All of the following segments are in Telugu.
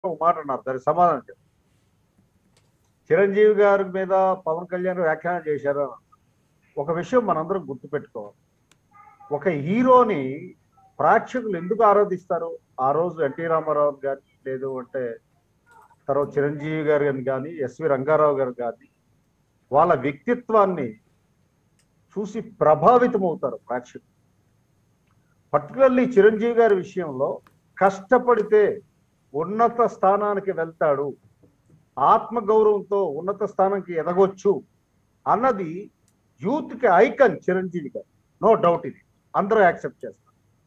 ఒక మాట అన్నారు దానికి సమాధానం చెప్పండి చిరంజీవి గారి మీద పవన్ కళ్యాణ్ వ్యాఖ్యానం చేశారు అని అన్నారు. ఒక విషయం మనందరం గుర్తుపెట్టుకోవాలి ఒక హీరోని ప్రేక్షకులు ఎందుకు ఆరాధిస్తారు ఆ రోజు ఎన్టీ రామారావు గారి లేదు అంటే తర్వాత చిరంజీవి గారు కానీ ఎస్వి రంగారావు గారు కానీ వాళ్ళ వ్యక్తిత్వాన్ని చూసి ప్రభావితం అవుతారు ప్రేక్షకులు పర్టికులర్లీ చిరంజీవి గారి విషయంలో కష్టపడితే ఉన్నత స్థానానికి వెళ్తాడు ఆత్మగౌరవంతో ఉన్నత స్థానానికి ఎదగొచ్చు అన్నది యూత్కి ఐకన్ చిరంజీవి గారు నో డౌట్ ఇది అందరూ యాక్సెప్ట్ చేస్తారు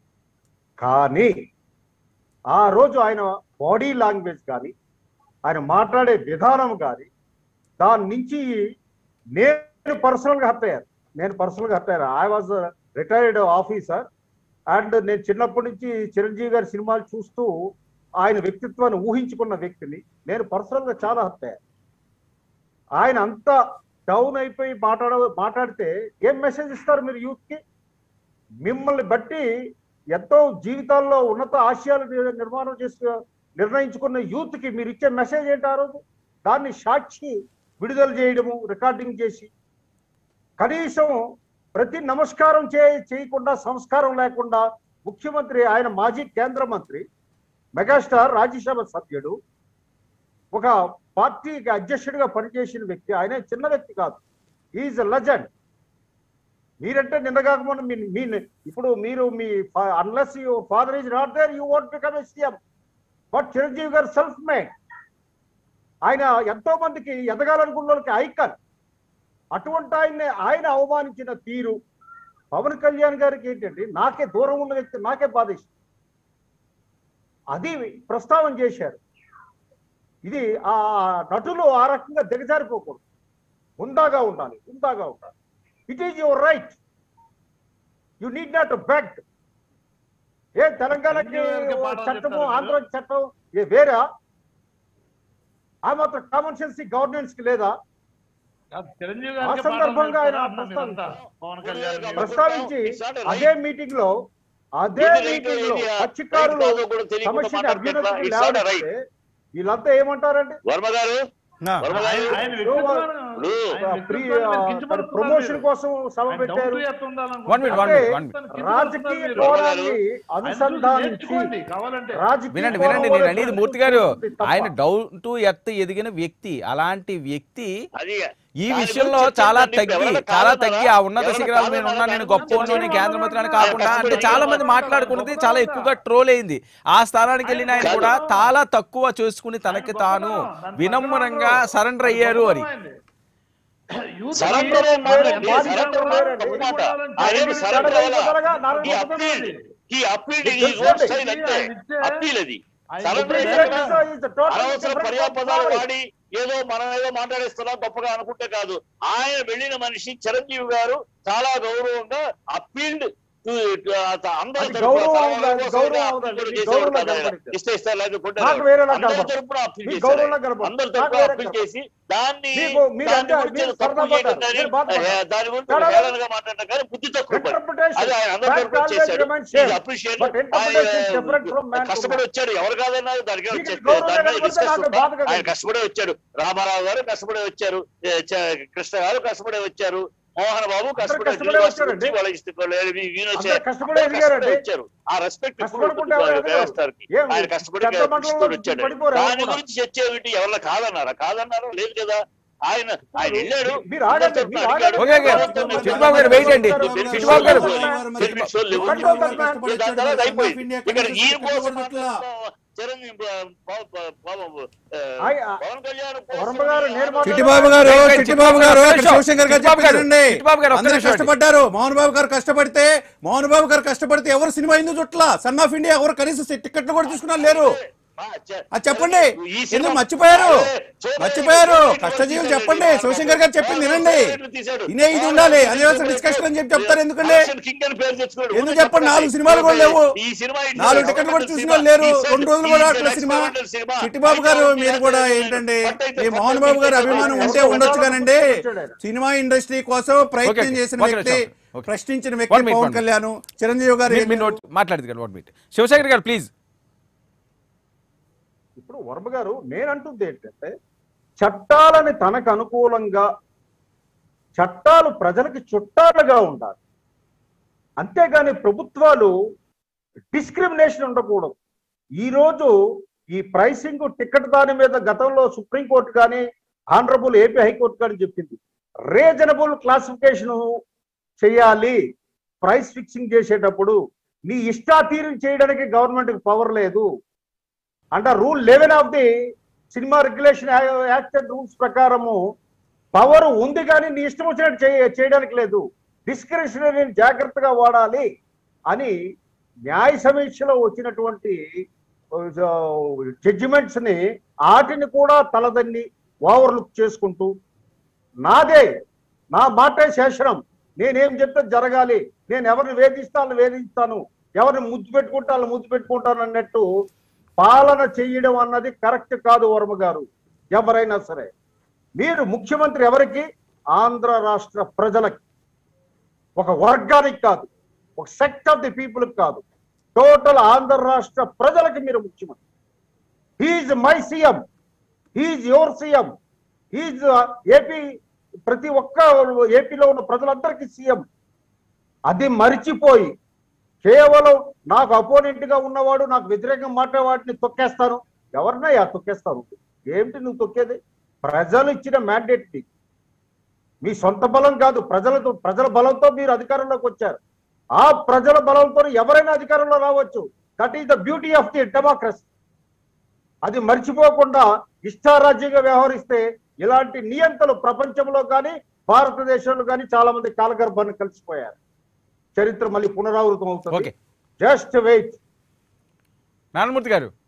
కానీ ఆ రోజు ఆయన బాడీ లాంగ్వేజ్ కానీ ఆయన మాట్లాడే విధానం కానీ దాని నుంచి నేను పర్సనల్గా హర్ట్ అయ్యాను నేను పర్సనల్గా హర్ట్ అయ్యాను I was retired officer and నేను చిన్నప్పటి నుంచి చిరంజీవి గారి సినిమాలు చూస్తూ ఆయన వ్యక్తిత్వాన్ని ఊహించుకున్న వ్యక్తిని నేను పర్సనల్గా చాలా హర్ట్ అయ్యాను ఆయన అంత డౌన్ అయిపోయి మాట్లాడ మాట్లాడితే ఏం మెసేజ్ ఇస్తారు మీరు యూత్కి మిమ్మల్ని బట్టి ఎంతో జీవితాల్లో ఉన్నత ఆశయాలు ని- నిర్మాణం చేసి నిర్ణయించుకున్న యూత్కి మీరు ఇచ్చే మెసేజ్ ఏంటి ఆ రోజు దాన్ని సాక్షి విడుదల చేయడము రికార్డింగ్ చేసి కనీసం ప్రతి నమస్కారం చే చేయకుండా సంస్కారం లేకుండా ముఖ్యమంత్రి ఆయన మాజీ కేంద్ర మంత్రి మెగాస్టార్ రాజ్యసభ సభ్యుడు ఒక పార్టీకి అధ్యక్షుడిగా పనిచేసిన వ్యక్తి ఆయన చిన్న వ్యక్తి కాదు ఈజ్ లెజెండ్ మీరంటే నిన్నగాక మీ మీ ఇప్పుడు మీరు మీ unless you father is not there you want become a CM but Chiranjeevi garu self made ఆయన ఎంతో మందికి ఎదగాలనుకున్న వాళ్ళకి ఐకన్ అటువంటి ఆయన్ని ఆయన అవమానించిన తీరు పవన్ కళ్యాణ్ గారికి ఏంటంటే నాకే దూరం ఉన్న వ్యక్తి నాకే బాధిస్తుంది అది ప్రస్తావన చేశారు ఇది ఆ నటులు ఆ రకంగా దిగజారిపోకూడదు హుందాగా ఉండాలి హుందాగా ఉండాలి it is your right you need not beg ఏ తెలంగాణకి చిరంజీవి గారికి పాఠాలు చట్టము చెప్తారా ఆంధ్ర చట్టం ఏ వేరా ఆ మాత్రం కామన్ సెన్స్ గవర్నెన్స్ కి లేదా కాదు, చిరంజీవి ఆ గారికి సందర్భంగా ఆయన పాఠాలు చెప్తారా అన్న ప్రస్తావించారు. మీరంతా? పవన్ కళ్యాణ్ గారు. ప్రస్తావించి It's not a right. అదే మీటింగ్ లో అదే ఇది right మీటింగ్ లో idea. పచ్చికారులు Right కాదో కూడా తెలియకుండా సమస్యని మాట్లాడుతున్నా. అభ్యున్నతికి It's not a లేవనెత్తే వీళ్ళంతా ఏమంటారండి వర్మ గారు నా. వర్మ ఆయన గారు ఆయన వ్యక్తిత్వాన్ని- ఇప్పుడు ఆయన ప్రీ వ్యక్తిత్వాన్ని మీరు కించపరుస్తున్నారు ప్రమోషన్ మీరు. కోసం సభ ఆయన పెట్టారు డౌన్ టు ఎర్త్ ఉండాలనుకుంటున్నారు. One minute, one అంటే minute, one minute. కించపరుస్తున్నారు రాజకీయ మీరు. కోణాన్ని ఆయన చూసి అనుసంధానించి నేర్చుకోండి, కావాలంటే రాజకీయ వినండి కోణంలో వినండి నేను అనేది మూర్తి గారు తప్ప. ఆయన డౌన్ టు ఎర్త్ ఎదిగిన వ్యక్తి అలాంటి వ్యక్తి అది ఈ దాని విషయంలో గురించి చాలా చెప్పండి. తగ్గి ఎవరైనా చాలా కాదన్నారా? తగ్గి ఆ ఉన్నత ఎవరైనా శిఖరాలు నేను కాదన్నారా? ఉన్నాను నేను దాని గొప్ప గురించి కేంద్ర మంత్రి అని చెప్పండి. కాకుండా అంటే చాలా మంది మాట్లాడుకున్నది చాలా ఎక్కువగా ట్రోల్ అయింది ఆ స్థానానికి వెళ్ళిన ఆయన కూడా చాలా తక్కువ చేసుకుని తనకి తాను వినమ్రంగా సరెండర్ అయ్యారు అని యూత్ సరెండర్ కి ఏం మాట్లాడండి? ఎంత సరెండర్ బాధ్యత మాట ఉండాలి? తప్పు మాట. ఉండాలంటే ఆయన ఏమి ఆయన సరెండర్ సరెండర్ అవ్వాలా? అవ్వాలా? ఈ నాలుగు అప్పీల్ గొప్పది. ఈ అప్పీల్ మీకు ఈ ఓట్ తెలుసండి. స్టైల్ అంతే ఆయన ఇచ్చే- అప్పీల్ అది ఆయన సరెండర్ ఇచ్చే చేయకుండా విధానం is a total అనవసర different పర్యాపదాలు story. వాడి ఏదో మనం ఏదో మాట్లాడేస్తున్నాం గొప్పగా అనుకుంటే కాదు ఆయన వెళ్ళిన మనిషి చిరంజీవి గారు చాలా గౌరవంగా అప్పీల్డ్ అందరి అది తరపున గౌరవం తన అవుతుంది, అది కోసం గౌరవం appeal అవుతుంది. కూడా మీ చేసేవాడు గౌరవంలో కాదు ఆయన. కనపడింది. ఇస్తే ఇస్తే లేకపోతే నాకు వేరేలా అందరి కనపడదు. తరపున appeal మీ చేశారు గౌరవంలో ఆయన. కనపడదు. అందరి నాకు తరపున వేరే అప్పీల్ కనపడదు. చేసి దాన్ని మీకు- మీరు దాని అంటే- గురించి మీరు తప్పు సరదా చేయడం పడ్డారు. కానీ మీరు బాధపడ్డారు. ఏ, దాని గురించి తేడా హేళనగా మాట్లాడటం కానీ బుద్ధి తక్కువ పని. Interpretation. అది ఆయన అందరి Fact తరపున always చేశాడు remains ఇది same. Appreciate But interpretation is different from man to కష్టపడి man. వచ్చాడు ఎవరు కాదన్నారు దానికి మీకు వచ్చే- గౌరవం దాని మీద లేకపోతే discuss నాకు ఉందా? బాధగా ఆయన ఉంది. కష్టపడే వచ్చాడు రామారావు గారు కష్టపడే వచ్చారు ఏ, చ- కృష్ణ గారు కష్టపడే వచ్చారు మోహన్ బాబు కష్టపడే కష్టపడే వచ్చారండి. వాళ్ళ ఇష్టపడి వీణ అందరూ వచ్చారు. కష్టపడే అందరూ ఎదిగారండి. కష్టపడే వచ్చారు ఆ రెస్పెక్ట్ కష్టపడకుండా ఎవరు ఎదగరు. మెగాస్టార్కి ఏం ఆయన కష్టపడి పెద్ద మండలంలో తీసుకొని వచ్చాడు పడిపోరు ఎవరు దాని కూడా. గురించి చర్చ ఏమిటి ఎవరు కాదన్నారా కాదన్నారా లేదు కదా ఆయన ఆయన వెళ్ళాడు మీరు ఆగండి, అందరి మీరు తరపున ఆగండి. Okay, okay. అడిగాడు. చిట్టుబాబు గారు వెయిట్ అండి. చిట్టుబాబు గారు. Benefits లో లేవు. కంట్రోల్ దాని తర్వాత అయిపోయింది. ఇక్కడ ఈయన కోసం కష్టపడట్లా మాట్లాడుతున్న చిరంజీవి పవ- పవ- పవ- ఆ, ఆయ్, ఆ, పవన్ కళ్యాణ్ కోసం వర్మ గారు నేను మాట్లాడుతున్నా. చిట్టిబాబు గారు చిట్టిబాబు గారు ఒక్క ఇక్కడ నిమిషం. శివశంకర్ గారు చిట్టిబాబు గారు, చెప్పారండి చిట్టిబాబు గారు, ఒక్క అందరూ నిమిషం అండి. కష్టపడ్డారు మోహన్ బాబు గారు కష్టపడితే మోహన్ బాబు గారు కష్టపడితే ఎవరు సినిమా ఎందుకు చుట్ల సన్ ఆఫ్ ఇండియా ఎవరు కనీసం టికెట్లు కూడా తీసుకున్నారు లేరు మా చ- అది చెప్పండి ఈ సినిమా- ఎందుకు మర్చిపోయారు అరే, చూడండి. మర్చిపోయారు కష్టజీవులు చెప్పండి శివశంకర్ గారు చెప్పింది వినండి తీశాడు. ఇదే ఇది ఉండాలి అనివర్సరీ డిస్కషన్ అని చెప్పి చెప్తారు ఎందుకండి యాక్షన్ కింగ్ అని పేరు తెచ్చుకోడు. ఎందుకు చెప్పండి నాలుగు సినిమాలు కూడా లేవు ఈ సినిమా ఇండియా నాలుగు టికెట్లు కూడా చూసిన వాళ్ళు లేరు రెండు రోజులు కూడా అట్లా సినిమా చిట్టిబాబు గారు మీరు కూడా ఏంటండి ఈ మోహన్ బాబు గారు అభిమానం ఉంటే ఉండొచ్చు కానండి సినిమా ఇండస్ట్రీ కోసం ప్రయత్నం ఓకే, చేసిన ఓకే, వ్యక్తి ఓకే. ప్రశ్నించిన One వ్యక్తి minute, Pawan one minute. Kalyan Chiranjeevi గారు మీ- మీ నోట్ మాట్లాడదు కదా వన్ మినిట్ శివశంకర్ గారు ప్లీజ్ ఇప్పుడు ఇప్పుడు వర్మ గారు నేను అంటుంది ఏంటంటే చట్టాలని తనకు అనుకూలంగా చట్టాలు ప్రజలకు చుట్టాలుగా ఉండాలి అంతేగాని ప్రభుత్వాలు డిస్క్రిమినేషన్ ఉండకూడదు ఈ రోజు ఈ ప్రైసింగ్ టికెట్ దాని మీద గతంలో సుప్రీంకోర్టు కానీ ఆనరబుల్ ఏపీ హైకోర్టు కానీ చెప్పింది రీజనబుల్ క్లాసిఫికేషన్ చేయాలి ప్రైస్ ఫిక్సింగ్ చేసేటప్పుడు నీ ఇష్టాతీరం చేయడానికి గవర్నమెంట్కి పవర్ లేదు అంటే rule eleven of the cinema regulation act and rules ప్రకారము పవర్ ఉంది కానీ నీ ఇష్టం వచ్చినట్టు చేయ చేయడానికి లేదు డిస్క్రిప్షనరీ జాగ్రత్తగా వాడాలి అని న్యాయ సమీక్షలో వచ్చినటువంటి జడ్జిమెంట్స్ ని వాటిని కూడా తలదన్ని ఓవర్లుక్ చేసుకుంటూ నాదే నా మాటే శాసనం నేనేం చెప్తే జరగాలి నేను ఎవరిని వేధిస్తాను వేధిస్తాను ఎవరిని ముద్దు పెట్టుకుంటాను ముద్దు పెట్టుకుంటాను అన్నట్టు పాలన చెయ్యడం అన్నది కరెక్ట్ కాదు వర్మ గారు ఎవరైనా సరే మీరు ముఖ్యమంత్రి ఎవరికి ఆంధ్ర రాష్ట్ర ప్రజలకి ఒక వర్గానికి కాదు ఒక సెక్ట్ ఆఫ్ ది పీపుల్ కాదు టోటల్ ఆంధ్ర రాష్ట్ర ప్రజలకి మీరు ముఖ్యమంత్రి he's my CM he's your CM he's AP ప్రతి ఒక్క ఏపీలో ఉన్న ప్రజలందరికీ సీఎం అది మరిచిపోయి కేవలం నాకు అపోనెంట్ గా ఉన్నవాడు నాకు వ్యతిరేకంగా మాట్లాడేవాడిని తొక్కేస్తాను ఎవరినయ్యా తొక్కేస్తాను ఏమిటి నువ్వు తొక్కేది ప్రజలు ఇచ్చిన మ్యాండేట్ ని మీ సొంత బలం కాదు ప్రజలతో ప్రజల బలంతో మీరు అధికారంలోకి వచ్చారు ఆ ప్రజల బలంతో ఎవరైనా అధికారంలో రావచ్చు that is the beauty of the democracy అది మర్చిపోకుండా ఇష్టారాజ్యంగా వ్యవహరిస్తే ఇలాంటి నియంతలు ప్రపంచంలో కానీ భారతదేశంలో కానీ చాలా మంది కాలగర్భాన్ని కలిసిపోయారు చరిత్ర మళ్ళీ పునరావృతం అవుతుంది ఓకే జస్ట్ వెయిట్ నారాయణమూర్తి గారు